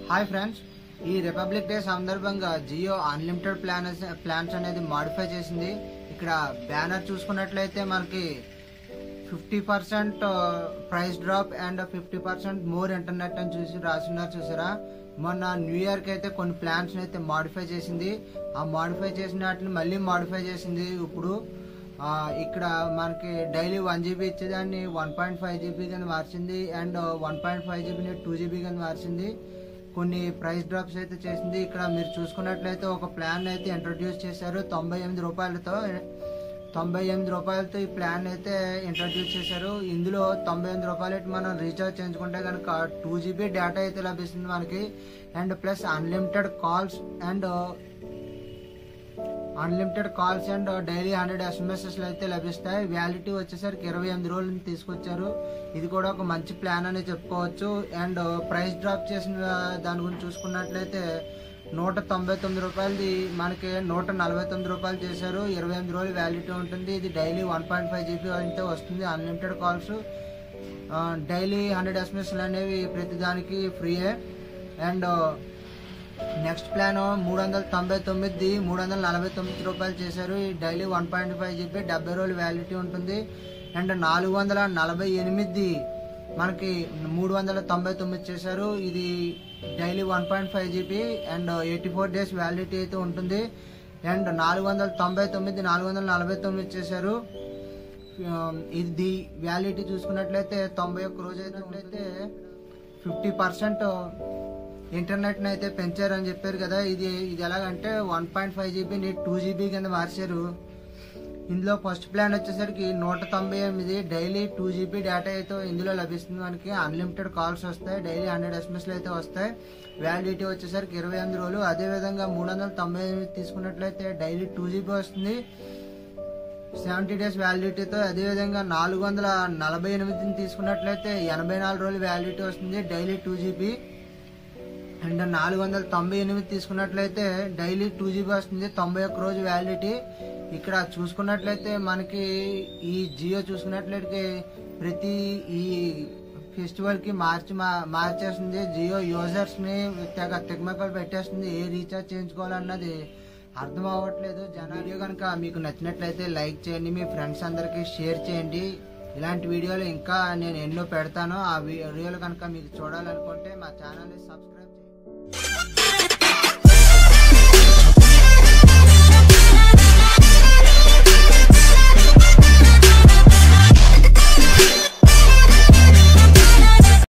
hi friends ఈ republic day సందర్భంగా Jio unlimited plan plans అనేది మాడిఫై చేసింది ఇక్కడ బ్యానర్ చూసుకున్నట్లయితే మనకి fifty percent price drop and fifty percent more internet అని చూసి రాసినారు చూసారా మొన్న న్యూ ఇయర్ కి అయితే కొన్ని ప్లాన్స్ అయితే మాడిఫై చేసింది ఆ మాడిఫై చేసిన వాటిని మళ్ళీ మాడిఫై చేసింది ఇప్పుడు ఆ, ఇక్కడ మనకి డైలీ వన్ జీబీ ఇచ్చేదాన్ని వన్ పాయింట్ ఫైవ్ జీబీ కింద మార్చింది అండ్ వన్ పాయింట్ ఫైవ్ జీబీని టూ జీబీ కింద మార్చింది కొన్ని ప్రైస్ డ్రాప్స్ అయితే చేసింది ఇక్కడ మీరు చూసుకున్నట్లయితే ఒక ప్లాన్ అయితే ఇంట్రడ్యూస్ చేశారు తొంభై ఎనిమిది రూపాయలతో తొంభై ఎనిమిది రూపాయలతో ఈ ప్లాన్ అయితే ఇంట్రడ్యూస్ చేశారు ఇందులో తొంభై ఎనిమిది రూపాయలు అయితే మనం రీఛార్జ్ చేయించుకుంటే కనుక టూ జీబీ డేటా అయితే లభిస్తుంది మనకి and plus unlimited calls and unlimited calls and daily hundred SMSs అయితే లభిస్తాయి వ్యాలిటీ వచ్చేసరికి ఇరవై ఎనిమిది రోజులు తీసుకొచ్చారు ఇది కూడా ఒక మంచి ప్లాన్ అని చెప్పుకోవచ్చు అండ్ ప్రైస్ డ్రాప్ చేసిన దాని గురించి చూసుకున్నట్లయితే నూట తొంభై తొమ్మిది రూపాయలది మనకి నూట నలభై తొమ్మిది రూపాయలు చేశారు ఇరవై ఎనిమిది రోజులు వ్యాలిటీ ఉంటుంది ఇది daily one point five GB అయితే వస్తుంది అన్లిమిటెడ్ కాల్స్ డైలీ హండ్రెడ్ ఎస్ఎంఎస్లు అనేవి ప్రతిదానికి ఫ్రీయే అండ్ నెక్స్ట్ ప్లాన్ మూడు వందల తొంభై తొమ్మిది మూడు వందల నలభై తొమ్మిది రూపాయలు చేశారు ఈ daily one point five GB డెబ్బై రోజులు వ్యాలిటీ ఉంటుంది అండ్ నాలుగు వందల నలభై ఎనిమిది మనకి మూడు వందల తొంభై తొమ్మిది చేశారు ఇది daily one point five GB and eighty four days validity అయితే ఉంటుంది అండ్ నాలుగు వందల తొంభై తొమ్మిది నాలుగు వందల నలభై తొమ్మిది చేశారు ఇది వ్యాలిటీ చూసుకున్నట్లయితే తొంభై ఒక్క రోజు అయితే ఫిఫ్టీ పర్సెంట్ ఇంటర్నెట్ అయితే పెంచారని చెప్పారు కదా ఇది ఇది ఎలాగంటే వన్ పాయింట్ ఫైవ్ జీబీని టూ జీబీ కింద మార్చారు ఇందులో ఫస్ట్ ప్లాన్ వచ్చేసరికి నూట తొంభై ఎనిమిది డైలీ టూ జీబీ డేటా అయితే ఇందులో లభిస్తుంది మనకి అన్లిమిటెడ్ కాల్స్ వస్తాయి డైలీ హండ్రెడ్ ఎస్ఎంఎస్లు అయితే వస్తాయి వ్యాలిడిటీ వచ్చేసరికి ఇరవై ఎనిమిది రోజులు అదేవిధంగా మూడు వందల తొంభై ఎనిమిది తీసుకున్నట్లయితే డైలీ టూ జీబీ వస్తుంది సెవెంటీ డేస్ వ్యాలిడిటీతో అదేవిధంగా నాలుగు వందల నలభై ఎనిమిదిని తీసుకున్నట్లయితే ఎనభై నాలుగు రోజులు వ్యాలిడిటీ వస్తుంది డైలీ టూ జీబీ అండ్ నాలుగు వందల తొంభై ఎనిమిది తీసుకున్నట్లయితే డైలీ టూ జీబీ వస్తుంది తొంభై ఒక్క రోజు వ్యాలిడిటీ ఇక్కడ చూసుకున్నట్లయితే మనకి ఈ జియో చూసుకున్నట్లయితే ప్రతి ఈ ఫెస్టివల్ కి మార్చి మా- మార్చేస్తుంది జియో యూజర్స్ ని తెగ తిగ్మకలు పెట్టేస్తుంది ఏ రీఛార్జ్ చేయించుకోవాలన్నది అర్థం అవ్వట్లేదు జన వీడియో కనుక మీకు నచ్చినట్లయితే లైక్ చేయండి మీ ఫ్రెండ్స్ అందరికీ షేర్ చేయండి ఇలాంటి వీడియోలు ఇంకా నేను ఎన్నో పెడతాను ఆ వీడియోలు కనుక మీకు చూడాలనుకుంటే మా ఛానల్ని సబ్స్క్రైబ్ చేయండి